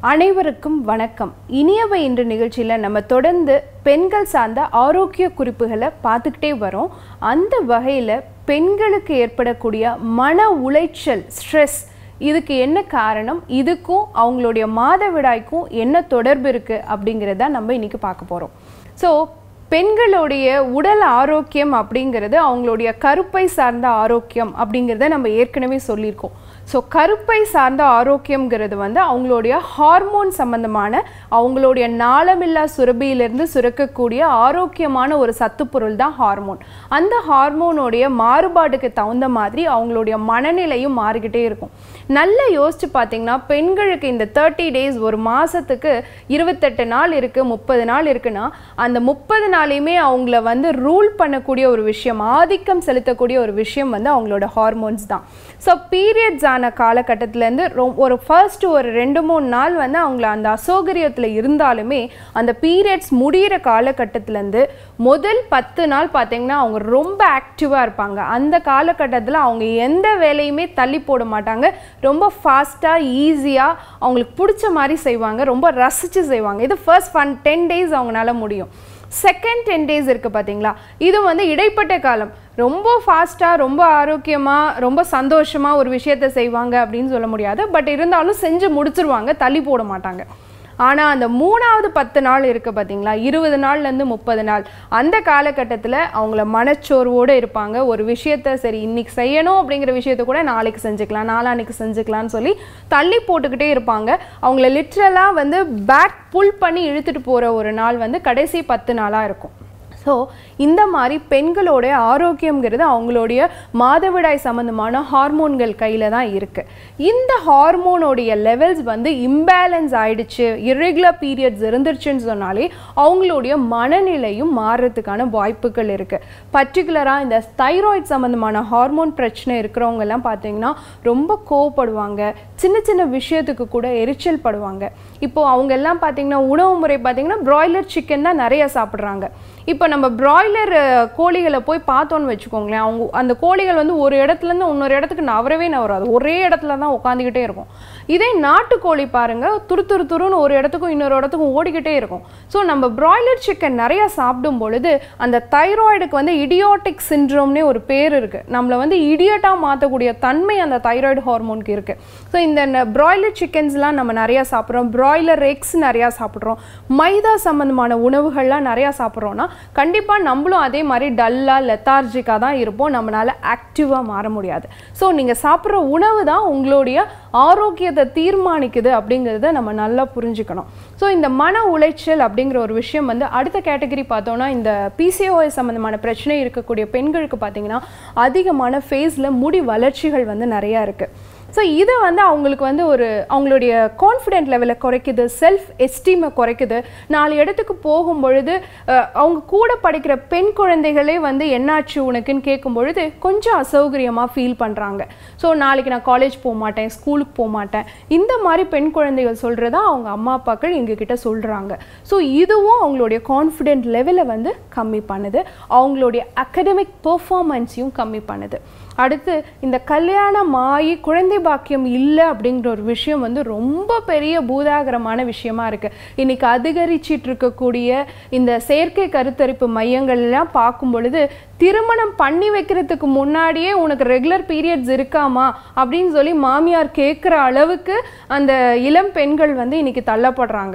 அனைவருக்கும் வணக்கம் இனியவை இன்று நிகழ்ச்சியில் நம்ம தொடர்ந்து பெண்கள் சார்ந்த ஆரோக்கிய குறிப்புகளை பார்த்துக்கிட்டே வரோம் அந்த வகையில் பெண்களுக்கு ஏற்படக்கூடிய மன உளைச்சல் ஸ்ட்ரெஸ் இதுக்கு என்ன காரணம் இதுக்கும் அவங்களுடைய மாதவிடாய்க்கும் என்ன தொடர்பு இருக்குது அப்படிங்கிறத நம்ம இன்னைக்கு பார்க்க போகிறோம் ஸோ பெண்களுடைய உடல் ஆரோக்கியம் அப்படிங்கிறது அவங்களுடைய கருப்பை சார்ந்த ஆரோக்கியம் அப்படிங்கிறத நம்ம ஏற்கனவே சொல்லியிருக்கோம் ஸோ கருப்பை சார்ந்த ஆரோக்கியம்ங்கிறது வந்து அவங்களுடைய ஹார்மோன் சம்பந்தமான அவங்களுடைய நாளமில்லா சுரபியிலிருந்து சுரக்கக்கூடிய ஆரோக்கியமான ஒரு சத்துப்பொருள் தான் ஹார்மோன் அந்த ஹார்மோனுடைய மாறுபாடுக்கு தகுந்த மாதிரி அவங்களுடைய மனநிலையும் மாறிக்கிட்டே இருக்கும் நல்லா யோசிச்சு பார்த்தீங்கன்னா பெண்களுக்கு இந்த தேர்ட்டி டேஸ் ஒரு மாதத்துக்கு இருபத்தெட்டு நாள் இருக்குது முப்பது நாள் இருக்குன்னா அந்த முப்பது நாளையுமே அவங்கள வந்து ரூல் பண்ணக்கூடிய ஒரு விஷயம் ஆதிக்கம் செலுத்தக்கூடிய ஒரு விஷயம் வந்து அவங்களோட ஹார்மோன்ஸ் தான் ஸோ பீரியட்ஸ் ஆன காலகட்டத்திலேருந்து ரொ ஒரு ஃபர்ஸ்ட் ஒரு ரெண்டு மூணு நாள் வந்து அவங்கள அந்த அசௌகரியத்தில் இருந்தாலுமே அந்த பீரியட்ஸ் முடிகிற காலகட்டத்திலேருந்து முதல் பத்து நாள் பார்த்தீங்கன்னா அவங்க ரொம்ப ஆக்டிவாக இருப்பாங்க அந்த காலகட்டத்தில் அவங்க எந்த வேலையுமே தள்ளி போட மாட்டாங்க ரொம்ப ஃபாஸ்ட்டாக ஈஸியாக அவங்களுக்கு பிடிச்ச மாதிரி செய்வாங்க ரொம்ப ரசித்து செய்வாங்க இது ஃபர்ஸ்ட் ஃபன் டென் டேஸ் அவங்களால முடியும் செகண்ட் டென் டேஸ் இருக்குது பார்த்தீங்களா இது வந்து இடைப்பட்ட காலம் ரொம்ப ஃபாஸ்ட்டாக ரொம்ப ஆரோக்கியமாக ரொம்ப சந்தோஷமாக ஒரு விஷயத்த செய்வாங்க அப்படின்னு சொல்ல முடியாது பட் இருந்தாலும் செஞ்சு முடிச்சிருவாங்க தள்ளி போட மாட்டாங்க ஆனால் அந்த மூணாவது பத்து நாள் இருக்குது பார்த்தீங்களா இருபது நாள்லேருந்து முப்பது நாள் அந்த காலகட்டத்தில் அவங்கள மனச்சோர்வோடு இருப்பாங்க ஒரு விஷயத்த சரி இன்னைக்கு செய்யணும் அப்படிங்கிற விஷயத்த கூட நாளைக்கு செஞ்சுக்கலாம் நாளான்னைக்கு செஞ்சுக்கலாம்னு சொல்லி தள்ளி போட்டுக்கிட்டே இருப்பாங்க அவங்கள லிட்ரலாக வந்து பேக் புல் பண்ணி இழுத்துட்டு போகிற ஒரு நாள் வந்து கடைசி பத்து நாளாக இருக்கும் ஸோ இந்த மாதிரி பெண்களோட ஆரோக்கியங்கிறது அவங்களுடைய மாதவிடாய் சம்மந்தமான ஹார்மோன்கள் கையில் தான் இருக்குது இந்த ஹார்மோனோடைய லெவல்ஸ் வந்து இம்பேலன்ஸ் ஆயிடுச்சு இரெகுலர் பீரியட்ஸ் இருந்துருச்சுன்னு சொன்னாலே அவங்களுடைய மனநிலையும் மாறுறதுக்கான வாய்ப்புகள் இருக்குது பர்டிகுலராக இந்த தைராய்டு சம்மந்தமான ஹார்மோன் பிரச்சனை இருக்கிறவங்கெல்லாம் பார்த்தீங்கன்னா ரொம்ப கோவப்படுவாங்க சின்ன சின்ன விஷயத்துக்கு கூட எரிச்சல் படுவாங்க இப்போது அவங்க எல்லாம் பார்த்தீங்கன்னா உணவு முறை பார்த்தீங்கன்னா பிராய்லர் சிக்கன் தான் நிறைய சாப்பிட்றாங்க இப்போ நம்ம பிராய்லர் கோழிகளை போய் பார்த்தோன்னு வச்சுக்கோங்களேன் அவங்க அந்த கோழிகள் வந்து ஒரு இடத்துலேருந்து இன்னொரு இடத்துக்கு நவரவே நவராது ஒரே இடத்துல தான் உட்காந்துக்கிட்டே இருக்கும் இதே நாட்டுக்கோழி பாருங்க துரு துரு துருன்னு ஒரு இடத்துக்கும் இன்னொரு இடத்துக்கும் ஓடிக்கிட்டே இருக்கும் ஸோ நம்ம பிராய்லர் சிக்கன் நிறைய சாப்பிடும் பொழுது அந்த தைராய்டுக்கு வந்து இடியோட்டிக் சின்ட்ரோம்னே ஒரு பேர் இருக்குது நம்மளை வந்து இடியட்டாக மாற்றக்கூடிய தன்மை அந்த தைராய்டு ஹார்மோனுக்கு இருக்குது ஸோ இந்த பிராய்லர் சிக்கன்ஸ்லாம் நம்ம நிறையா சாப்பிட்றோம் பிராய்லர் எக்ஸ் நிறையா சாப்பிட்றோம் மைதா சம்மந்தமான உணவுகள்லாம் நிறையா சாப்பிட்றோன்னா கண்டிப்பாக நம்மளும் அதே மாதிரி டல்லாக லெத்தார்ஜிக்காக தான் இருப்போம் நம்மளால் ஆக்டிவாக மாற முடியாது ஸோ நீங்கள் சாப்பிட்ற உணவு தான் உங்களுடைய ஆரோக்கியத்தை தீர்மானிக்குது அப்படிங்கிறத நம்ம நல்லா புரிஞ்சுக்கணும் ஸோ இந்த மன உளைச்சல் அப்படிங்கிற ஒரு விஷயம் வந்து அடுத்த கேட்டகரி பார்த்தோன்னா இந்த பிசிஓஎஸ் சம்மந்தமான பிரச்சனை இருக்கக்கூடிய பெண்களுக்கு பார்த்தீங்கன்னா அதிகமான ஃபேஸில் முடி வளர்ச்சிகள் வந்து நிறையா இருக்குது ஸோ இது வந்து அவங்களுக்கு வந்து ஒரு அவங்களுடைய கான்ஃபிடென்ட் லெவலை குறைக்குது செல்ஃப் எஸ்டீமை குறைக்குது நாலு இடத்துக்கு போகும் பொழுது அஹ், அவங்க கூட படிக்கிற பெண் குழந்தைகளே வந்து என்னாச்சு உனக்குன்னு கேட்கும் பொழுது கொஞ்சம் அசௌகரியமாக ஃபீல் பண்ணுறாங்க ஸோ நாளைக்கு நான் காலேஜ் போக மாட்டேன் ஸ்கூலுக்கு போக மாட்டேன் இந்த மாதிரி பெண் குழந்தைகள் சொல்கிறதா அவங்க அம்மா அப்பாக்கள் எங்ககிட்ட சொல்கிறாங்க ஸோ இதுவும் அவங்களுடைய கான்ஃபிடென்ட் லெவலை வந்து கம்மி பண்ணுது அவங்களுடைய அகடமிக் பெர்ஃபார்மன்ஸையும் கம்மி பண்ணுது அடுத்து இந்த கல்யாணம் ஆகி குழந்தை பாக்கியம் இல்லை அப்படிங்கிற ஒரு விஷயம் வந்து ரொம்ப பெரிய பூதாகரமான விஷயமா இருக்கு இன்னைக்கு அதிகரிச்சிட்டு இருக்கக்கூடிய இந்த செயற்கை கருத்தரிப்பு மையங்கள்லாம் பார்க்கும் பொழுது திருமணம் பண்ணி வைக்கிறதுக்கு முன்னாடியே உனக்கு ரெகுலர் பீரியட்ஸ் இருக்காமா அப்படின்னு சொல்லி மாமியார் கேட்குற அளவுக்கு அந்த இளம் பெண்கள் வந்து இன்னைக்கு தள்ளப்படுறாங்க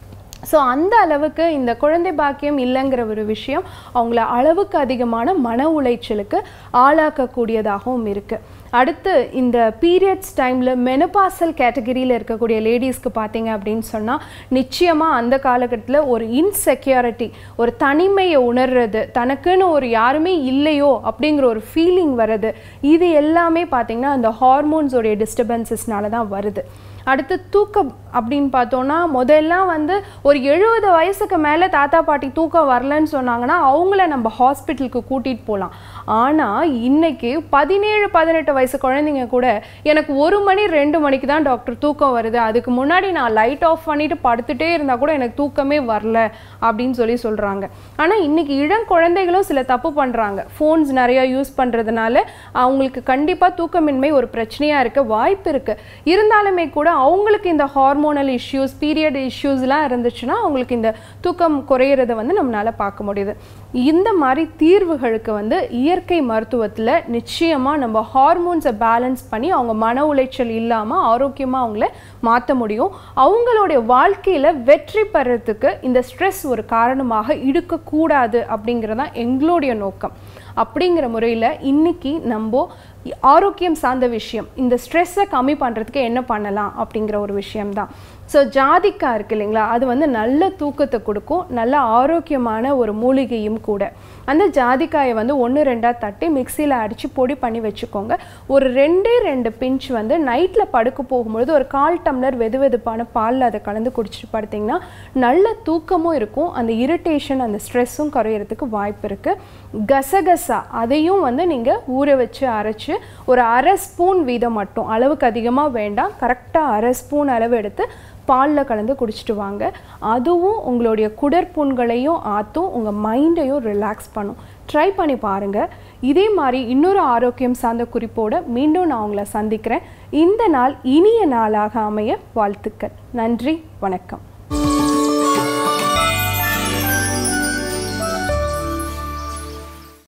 ஸோ அந்த அளவுக்கு இந்த குழந்தை பாக்கியம் இல்லைங்கிற ஒரு விஷயம் அவங்கள அளவுக்கு அதிகமான மன உளைச்சலுக்கு ஆளாக்கக்கூடியதாகவும் இருக்குது அடுத்து இந்த பீரியட்ஸ் டைமில் மெனபாசல் கேட்டகரியில் இருக்கக்கூடிய லேடிஸ்க்கு பார்த்தீங்க அப்படின்னு சொன்னால் நிச்சயமாக அந்த காலகட்டத்தில் ஒரு இன்செக்யூரிட்டி ஒரு தனிமையை உணர்றது தனக்குன்னு ஒரு யாருமே இல்லையோ அப்படிங்கிற ஒரு ஃபீலிங் வர்றது இது எல்லாமே பார்த்தீங்கன்னா அந்த ஹார்மோன்ஸோடைய டிஸ்டர்பன்சஸ்னால தான் வருது அடுத்து தூக்கம் அப்படின்னு பார்த்தோன்னா முதல்லாம் வந்து ஒரு எழுபது வயசுக்கு மேலே தாத்தா பாட்டி தூக்கம் வரலன்னு சொன்னாங்கன்னா அவங்கள நம்ம ஹாஸ்பிட்டலுக்கு கூட்டிகிட்டு போகலாம் ஆனால் இன்னைக்கு பதினேழு பதினெட்டு வயசு குழந்தைங்க கூட எனக்கு ஒரு மணி ரெண்டு மணிக்கு தான் டாக்டர் தூக்கம் வருது அதுக்கு முன்னாடி நான் லைட் ஆஃப் பண்ணிட்டு படுத்துட்டே இருந்தால் கூட எனக்கு தூக்கமே வரல அப்படின்னு சொல்லி சொல்கிறாங்க ஆனால் இன்னைக்கு இளம் குழந்தைகளும் சில தப்பு பண்ணுறாங்க ஃபோன்ஸ் நிறையா யூஸ் பண்ணுறதுனால அவங்களுக்கு கண்டிப்பாக தூக்கமின்மை ஒரு பிரச்சனையாக இருக்க வாய்ப்பு இருக்குது இருந்தாலுமே கூட அவங்களுக்கு இந்த ஹார்மோனல் இஷ்யூஸ் பீரியட் இஷ்யூஸ்லாம் இருந்துச்சுன்னா அவங்களுக்கு இந்த தூக்கம் குறையிறத வந்து நம்மளால பார்க்க முடியுது இந்த மாதிரி தீர்வுகளுக்கு வந்து இயற்கை மருத்துவத்தில் நிச்சயமாக நம்ம ஹார்மோன்ஸை பேலன்ஸ் பண்ணி அவங்க மன உளைச்சல் இல்லாமல் ஆரோக்கியமாக அவங்கள மாற்ற முடியும் அவங்களுடைய வாழ்க்கையில் வெற்றி பெறத்துக்கு இந்த ஸ்ட்ரெஸ் ஒரு காரணமாக இருக்கக்கூடாது அப்படிங்கிறதான் எங்களுடைய நோக்கம் அப்படிங்கிற முறையில் இன்னைக்கு நம்ம ஆரோக்கியம் சார்ந்த விஷயம் இந்த ஸ்ட்ரெஸ்ஸை கம்மி பண்ணுறதுக்கு என்ன பண்ணலாம் அப்படிங்கிற ஒரு விஷயம்தான் ஸோ ஜாதிக்காய் இருக்கு இல்லைங்களா அது வந்து நல்ல தூக்கத்தை கொடுக்கும் நல்ல ஆரோக்கியமான ஒரு மூலிகையும் கூட அந்த ஜாதிக்காயை வந்து ஒன்று ரெண்டாக தட்டி மிக்சியில் அடித்து பொடி பண்ணி வச்சுக்கோங்க ஒரு ரெண்டே ரெண்டு பிஞ்ச் வந்து நைட்டில் படுக்க போகும்பொழுது ஒரு கால் டம்ளர் வெது வெதுப்பான பாலில் அதை கலந்து குடிச்சிட்டு படுத்திங்கன்னா நல்ல தூக்கமும் இருக்கும் அந்த இரிட்டேஷன் அந்த ஸ்ட்ரெஸ்ஸும் குறையிறதுக்கு வாய்ப்பு இருக்குது கசகசா அதையும் வந்து நீங்கள் ஊற வச்சு அரைச்சு ஒரு அரை ஸ்பூன் வீதம் மட்டும் அளவுக்கு அதிகமாக வேண்டாம் கரெக்டாக அரை ஸ்பூன் அளவு எடுத்து பாலில் கலந்து குடிச்சிட்டு வாங்க அதுவும் உங்களுடைய குடற்புண்களையும் ஆற்றும் உங்கள் மைண்டையும் ரிலாக்ஸ் பண்ணும் ட்ரை பண்ணி பாருங்கள் இதே மாதிரி இன்னொரு ஆரோக்கியம் சார்ந்த குறிப்போடு மீண்டும் நான் உங்களை சந்திக்கிறேன் இந்த நாள் இனிய நாளாக அமைய வாழ்த்துக்கள் நன்றி வணக்கம்